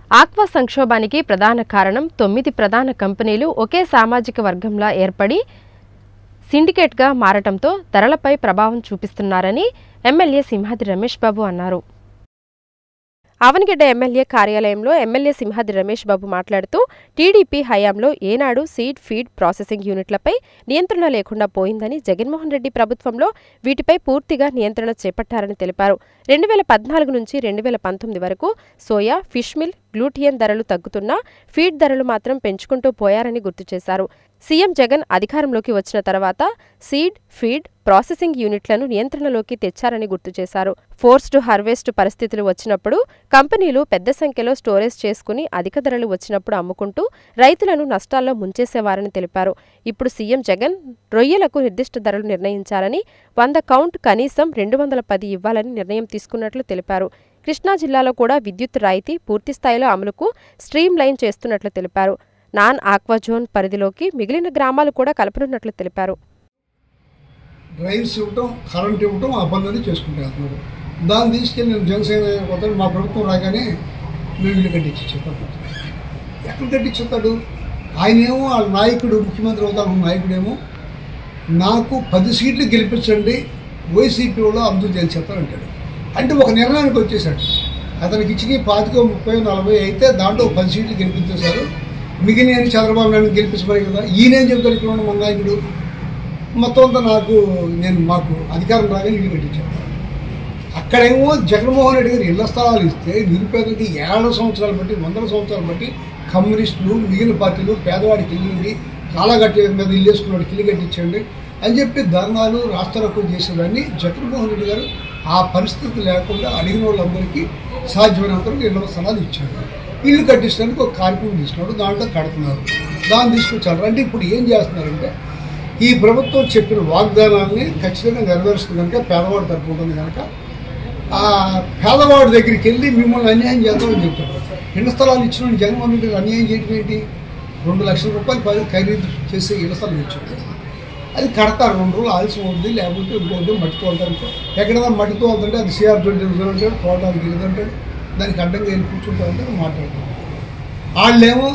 aqua సంక్షోభానికి ప్రధాన కారణం తొమ్మిది ప్రధాన కంపెనీలు ఒకే సామాజిక వర్గంలా ఏర్పడి సిండికేట్గా మారటంతో ధరలపై ప్రభావం చూపిస్తున్నారని ఎమ్మెల్యే సింహాద్రి రమేష్ బాబు అన్నారు ఆవనగడ్డ ఎమ్మెల్యే కార్యాలయంలో ఎమ్మెల్యే సింహాద్రి రమేష్ బాబు మాట్లాడుతూ టీడీపీ హయాంలో ఏనాడు సీడ్ ఫీడ్ ప్రాసెసింగ్ యూనిట్లపై నియంత్రణ లేకుండా పోయిందని జగన్మోహన్ రెడ్డి ప్రభుత్వంలో వీటిపై పూర్తిగా నియంత్రణ చేపట్టారని తెలిపారు రెండు వేల పద్నాలుగు నుంచి రెండు వేల పంతొమ్మిది వరకు సోయా ఫిష్ మిల్ గ్లూటియన్ ధరలు తగ్గుతున్నా ఫీడ్ ధరలు మాత్రం పెంచుకుంటూ పోయారని గుర్తు చేశారు సీఎం జగన్ అధికారంలోకి వచ్చిన తర్వాత సీడ్ ఫీడ్ ప్రాసెసింగ్ యూనిట్లను నియంత్రణలోకి తెచ్చారని గుర్తు చేశారు ఫోర్స్డ్ హార్వెస్ట్ పరిస్థితులు వచ్చినప్పుడు కంపెనీలు పెద్ద సంఖ్యలో స్టోరేజ్ చేసుకుని అధిక ధరలు వచ్చినప్పుడు అమ్ముకుంటూ రైతులను నష్టాల్లో ముంచేసేవారని తెలిపారు ఇప్పుడు సీఎం జగన్ రొయ్యలకు నిర్దిష్ట ధరలు నిర్ణయించాలని వంద కౌంట్ కనీసం రెండు వందల పది ఇవ్వాలని నిర్ణయం తీసుకున్నట్లు తెలిపారు కృష్ణా జిల్లాలో కూడా విద్యుత్ రాయితీ పూర్తి స్థాయిలో అమలుకు స్ట్రీమ్ లైన్ చేస్తున్నట్లు తెలిపారు నాన్ ఆక్వా జోన్ పరిధిలోకి మిగిలిన గ్రామాలు కూడా కలపనున్నట్లు తెలిపారు డ్రైవ్స్ ఇవ్వటం కరెంట్ ఇవ్వటం ఆ పనులన్నీ చేసుకుంటూ వెళ్తున్నారు దాన్ని తీసుకెళ్ళి నేను జనసేన పోతాను మా ప్రభుత్వం రాగానే మేము ఇల్లు కట్టించేస్తాను ఎక్కడ కట్టించుతాడు ఆయనేమో వాళ్ళ నాయకుడు ముఖ్యమంత్రి అవుతాను నాయకుడేమో నాకు పది సీట్లు గెలిపించండి వైసీపీ వాళ్ళు అందరూ గెలిచేస్తారంటాడు అంటే ఒక నిర్ణయానికి వచ్చేసాడు అతనికి ఇచ్చిన పాతిక ముప్పై నలభై అయితే దాంట్లో ఒక పది సీట్లు గెలిపించేశారు మిగిలిన చంద్రబాబు నాయుడు గెలిపించబోయే కదా ఈయనేం చెప్తాడు ఇక్కడ ఉన్న మన నాయకుడు మొత్తం అంతా నాకు నేను మాకు అధికారం రాగానే ఇల్లు కట్టించాను అక్కడేమో జగన్మోహన్ రెడ్డి గారు ఇళ్ల స్థలాలు ఇస్తే నిరుపేదలకి ఏళ్ళ సంవత్సరాలు బట్టి వందల సంవత్సరాలు బట్టి కమ్యూనిస్టులు మిగిలిన పార్టీలు పేదవాడికి ఇల్లు ఉండి కాలగట్టి మీద ఇల్లు వేసుకున్నవాడికి ఇల్లు కట్టించండి అని చెప్పి ధర్నాలు రాష్ట్రాలకు చేసేదాన్ని జగన్మోహన్ రెడ్డి గారు ఆ పరిస్థితి లేకుండా అడిగిన వాళ్ళందరికీ సాధ్యమైనంత వరకు ఇళ్ల స్థలాలు ఇచ్చాడు ఇల్లు కట్టించడానికి ఒక కార్యక్రమం తీసుకున్నాడు దాంట్లో కడుతున్నారు దాన్ని తీసుకొచ్చారు అంటే ఇప్పుడు ఏం చేస్తున్నారంటే ఈ ప్రభుత్వం చెప్పిన వాగ్దానాన్ని ఖచ్చితంగా నెరవేరుస్తుంది కనుక పేదవాడు తరపు ఉంటుంది కనుక ఆ పేదవాడి దగ్గరికి వెళ్ళి మిమ్మల్ని అన్యాయం చేద్దామని చెప్తాడు ఇళ్ల స్థలాలు ఇచ్చిన జగన్మోహన్ రెడ్డి గారు అన్యాయం చేయడం ఏంటి రెండు లక్షల రూపాయలు పది ఖరీదు చేసే ఇళ్ల స్థలం ఇచ్చాడు అది కడతారు రెండు రోజులు ఆలస్యం అవుతుంది లేకపోతే ఇంకోటి మట్టి తోలుతారు ఎక్కడైనా మట్టి తోలుతుంటే అది సిఆర్ ట్వంటీ అంటాడు తోలడానికి వెళ్ళదంటాడు దానికి అడ్డంగా వెళ్ళి కూర్చుంటారంటే మాట్లాడతారు వాళ్ళేమో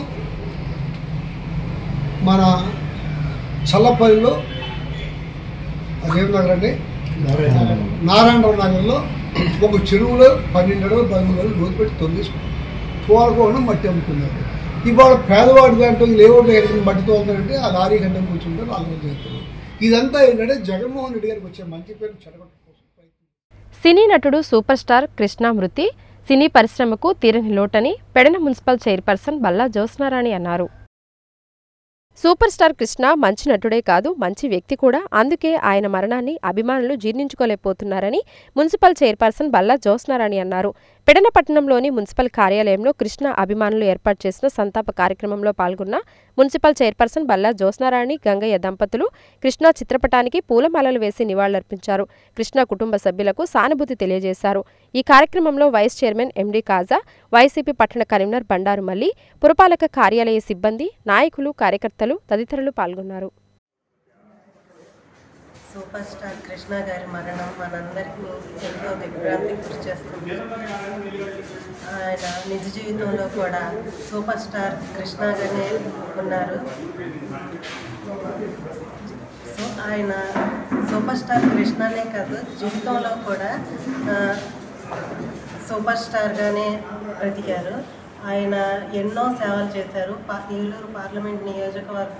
మన చల్లపల్లిలో అదేం నగర్ అండి నారాయణరావు నగర్లో ఒక చెరువులో పన్నెండు అడుగులు పదమూడు అడుగులు లోతు పెట్టి తొంగేసుకున్నారు తోలకోవడం మట్టి అమ్ముతున్నారు ఇవాళ పేదవాడి దాంట్లో లేవుడు ఎక్కడ మట్టి తోలుతారంటే ఆ లారీ గంట కూర్చుంటారు వాళ్ళు చేస్తారు ఇదంతా ఏంటంటే జగన్మోహన్ రెడ్డి గారికి వచ్చే మంచి పేరు చెడగొట్టడం కోసం ప్రయత్నం సినీ నటుడు సూపర్ స్టార్ కృష్ణ మృతి సినీ పరిశ్రమకు తీరని లోటని పెడన మున్సిపల్ చైర్పర్సన్ బల్లా జ్యోత్స్నారాణి అన్నారు సూపర్ స్టార్ కృష్ణ మంచి నటుడే కాదు మంచి వ్యక్తి కూడా అందుకే ఆయన మరణాన్ని అభిమానులు జీర్ణించుకోలేకపోతున్నారని మున్సిపల్ చైర్పర్సన్ బల్లా జ్యోత్స్నారాణి అన్నారు పెడనపట్టణంలోని మున్సిపల్ కార్యాలయంలో కృష్ణ అభిమానులు ఏర్పాటు చేసిన సంతాప కార్యక్రమంలో పాల్గొన్న మున్సిపల్ చైర్పర్సన్ బల్లా జ్యోత్స్నారాణి గంగయ్య దంపతులు కృష్ణ చిత్రపటానికి పూలమాలలు వేసి నివాళులర్పించారు కృష్ణ కుటుంబ సభ్యులకు సానుభూతి తెలియజేశారు ఈ కార్యక్రమంలో vice chairman MD Kaja YCP పట్టణ కన్వీనర్ బండారు మల్లి పురపాలక కార్యాలయ సిబ్బంది నాయకులు కార్యకర్తలు తదితరులు పాల్గొన్నారు సూపర్ స్టార్ కృష్ణ గారి మరణం మనందరికీ ఎంతో దిగ్భ్రాంతికి గురి చేస్తుంది ఆయన నిజ జీవితంలో కూడా సూపర్ స్టార్ కృష్ణ గానే ఉన్నారు సో ఆయన సూపర్ స్టార్ కృష్ణనే కాదు జీవితంలో కూడా ఆ, సూపర్ స్టార్గానే బ్రతికారు ఆయన ఎన్నో సేవలు చేశారు పా ఏలూరు పార్లమెంట్ నియోజకవర్గ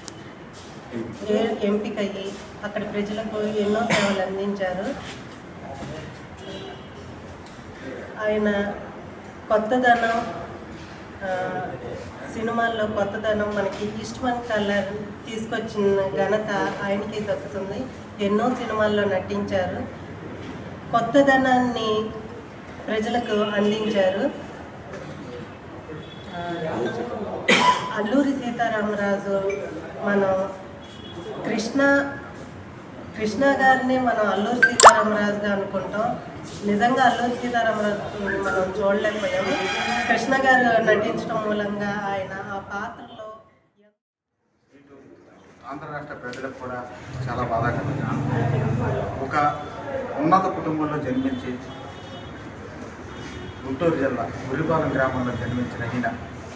ఏ- ఎంపికయ్యి అక్కడ ప్రజలకు ఎన్నో సేవలు అందించారు ఆయన కొత్తదనం ఆ, సినిమాల్లో కొత్తదనం మనకి ఈస్ట్మన్ కలర్ తీసుకొచ్చిన ఘనత ఆయనకి దక్కుతుంది ఎన్నో సినిమాల్లో నటించారు కొత్తదనాన్ని ప్రజలకు అందించారు ఆ, అల్లూరి సీతారామరాజు మనం కృష్ణ కృష్ణ గారిని మనం అల్లూరి సీతారామరాజుగా అనుకుంటాం నిజంగా అల్లూరి సీతారామరాజు మనం చూడలేకపోయాము కృష్ణ గారు నటించడం మూలంగా ఆయన ఆ పాత్రలో ఆంధ్ర రాష్ట్ర ప్రజలకు కూడా చాలా బాధాకరం ఒక ఉన్నత కుటుంబంలో జన్మించి గుంటూరు జిల్లా ఉల్లిపాలెం గ్రామంలో జన్మించిన ఈయన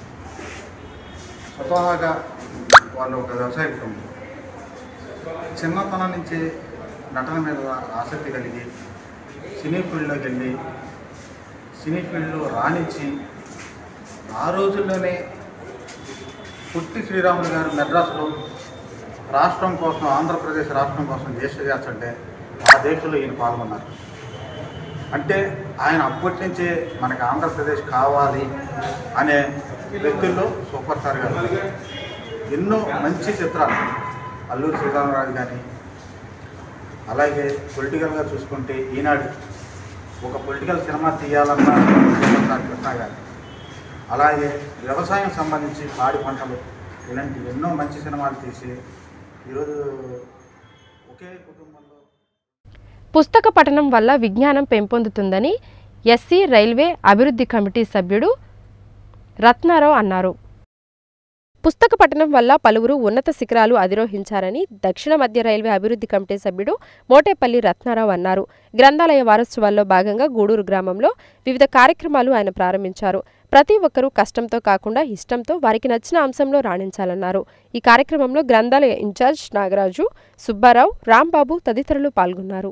స్వతహాగా వాళ్ళు ఒక వ్యవసాయ కుటుంబం చిన్నతనం నుంచి నటన మీద ఆసక్తి కలిగి సినీ ఫీల్డ్లోకి వెళ్ళి సినీ ఫీల్డ్లో రాణించి ఆ రోజుల్లోనే పుట్టి శ్రీరాములు గారు మెడ్రాస్లో రాష్ట్రం కోసం ఆంధ్రప్రదేశ్ రాష్ట్రం కోసం దేశ చేస్తుంటే ఆ దేశంలో ఈయన పాల్గొన్నారు అంటే ఆయన అప్పటి నుంచే మనకి ఆంధ్రప్రదేశ్ కావాలి అనే వ్యక్తుల్లో సూపర్ స్టార్ గారు ఎన్నో మంచి చిత్రాలు అల్లూరి సీతారామరాజు కానీ అలాగే పొలిటికల్గా చూసుకుంటే ఈనాడు ఒక పొలిటికల్ సినిమా తీయాలన్న సూపర్ స్టార్ కృష్ణ గారు అలాగే వ్యవసాయం సంబంధించి పాడి పంటలు ఇలాంటి ఎన్నో మంచి సినిమాలు తీసి ఈరోజు ఒకే కుటుంబంలో పుస్తక పఠనం వల్ల విజ్ఞానం పెంపొందుతుందని ఎస్సీ రైల్వే అభివృద్ధి కమిటీ సభ్యుడు రత్నారావు అన్నారు పుస్తక పఠనం వల్ల పలువురు ఉన్నత శిఖరాలు అధిరోహించారని దక్షిణ మధ్య రైల్వే అభివృద్ధి కమిటీ సభ్యుడు మోటేపల్లి రత్నారావు అన్నారు గ్రంథాలయ వారోత్సవాల్లో భాగంగా గూడూరు గ్రామంలో వివిధ కార్యక్రమాలు ఆయన ప్రారంభించారు ప్రతి ఒక్కరూ కష్టంతో కాకుండా ఇష్టంతో వారికి నచ్చిన అంశంలో రాణించాలన్నారు ఈ కార్యక్రమంలో గ్రంథాలయ ఇన్ఛార్జ్ నాగరాజు సుబ్బారావు రాంబాబు తదితరులు పాల్గొన్నారు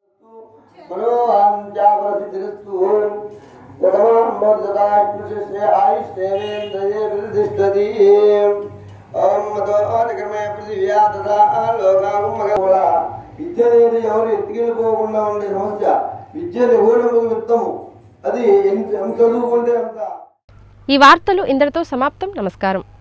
మనోహాంత్యావరసిద్ధిరస్తు యతమాంబోదదాశ్మృశస్య ఆయుష్ేవేంద్రయే ప్రతిష్టతి ఓం మతోనక్రమే పృథివ్యా తదా లోకామగోళ విద్య అనేది ఎవరు ఎత్తుకెళ్ళిపోకుండా ఉండే సమస్య విద్య నిగూఢము విత్తము అది ఎంత ఎంత చదువుకుంటే అంత ఈ వార్తలు ఇందరితో సమాప్తం నమస్కారం